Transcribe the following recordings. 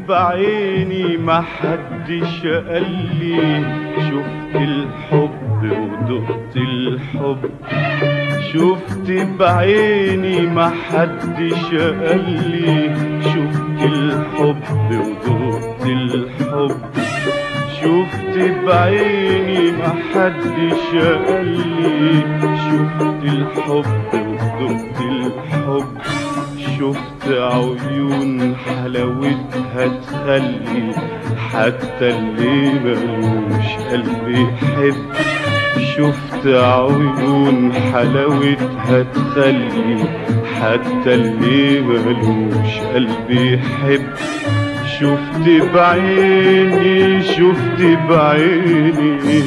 بعيني ما حدش قال لي شفت الحب ودقت الحب شفت بعيني ما حدش قال لي شفت الحب ودقت الحب شفت بعيني ما حدش قال لي شفت الحب ودقت الحب شفت عيون حلاوتها تخلي حتى اللي ملوش قلب يحب شفت عيون حلاوتها تخلي حتى اللي ملوش قلب يحب شفت بعيني شفت بعيني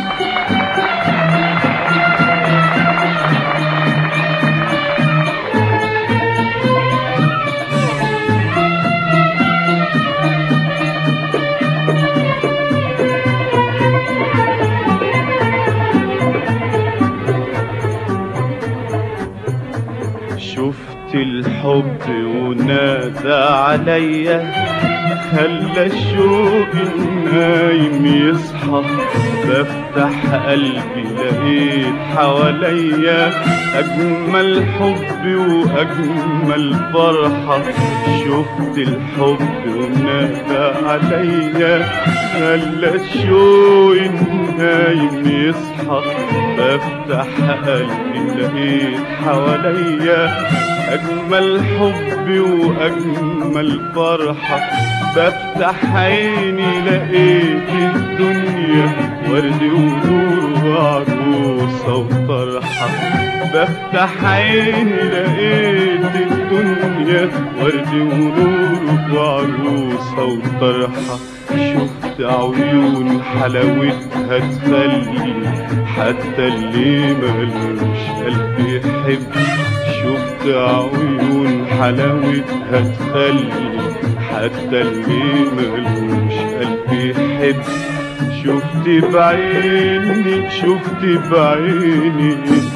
شفت الحب ونادى عليا خلى الشوق النايم يصحى بفتح قلبي لقيت حواليا أجمل حب وأجمل فرحة شفت الحب ونادى عليا خلى الشوق النايم يصحى بفتح قلبي لقيت حواليا أجمل حب وأجمل فرحة بفتح عيني لقيت الدنيا ورد ونور وعروسة وطرحة بفتح عيني لقيت الدنيا ورد ونور وعروسة وطرحة شفت عيون حلاوتها تخلي حتى اللي ملوش قلب يحب شفت عيون حلاوتها تخلي حتى اللي ملوش قلب يحب شفت بعيني شفت بعيني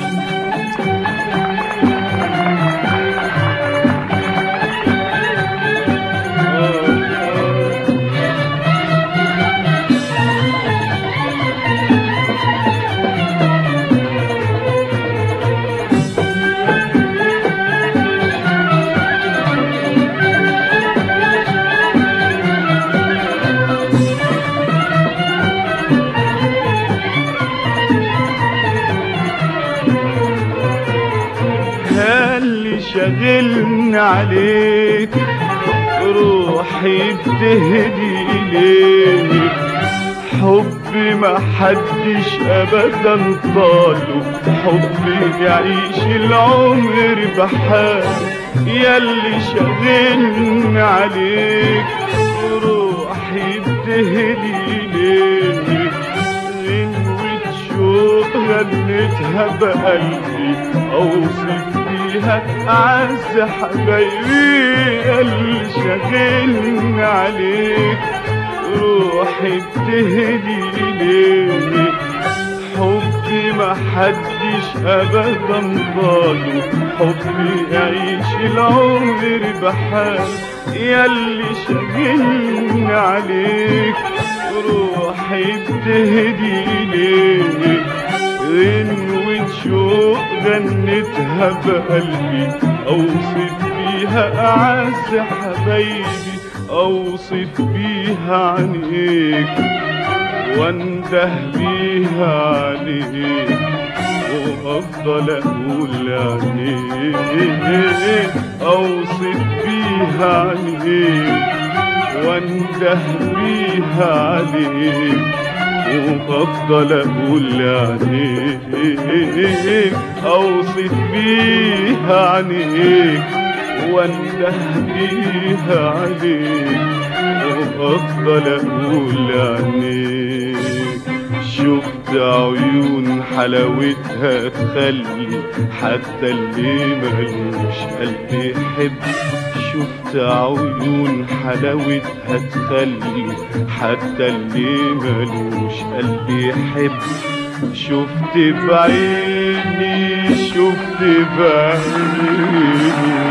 اللي شاغلني عليك روحي بتهدي إليك حبي ما حدش أبدا طاله حبي يعيش العمر بحاله ياللي شاغلني عليك روحي بتهدي إليك غنوة شوق غنتها بقلبي أوصف بيها أعز حبايبي اللي شاغلني عليك روحي بتهدي إليك حبي ما حدش أبدا ضاله حبي يعيش العمر بحال ياللي شاغلني عليك روحي بتهدي إليك غنوة شوق غنتها بقلبي أوصف بيها أعز حبايبي أوصف بيها عنيك وانده بيها عليك وأفضل أقول عنيك أوصف بيها عنيك وانده بيها عليك وأفضل أقول عنيك أوصف بيها عنيك وانده بيها عليك وأفضل أقول عنيك شفت عيون حلاوتها تخلي حتى اللي ملوش قلب يحب شفت عيون حلاوتها تخلي حتى اللي ملوش قلب يحب شفت بعيني شفت بعيني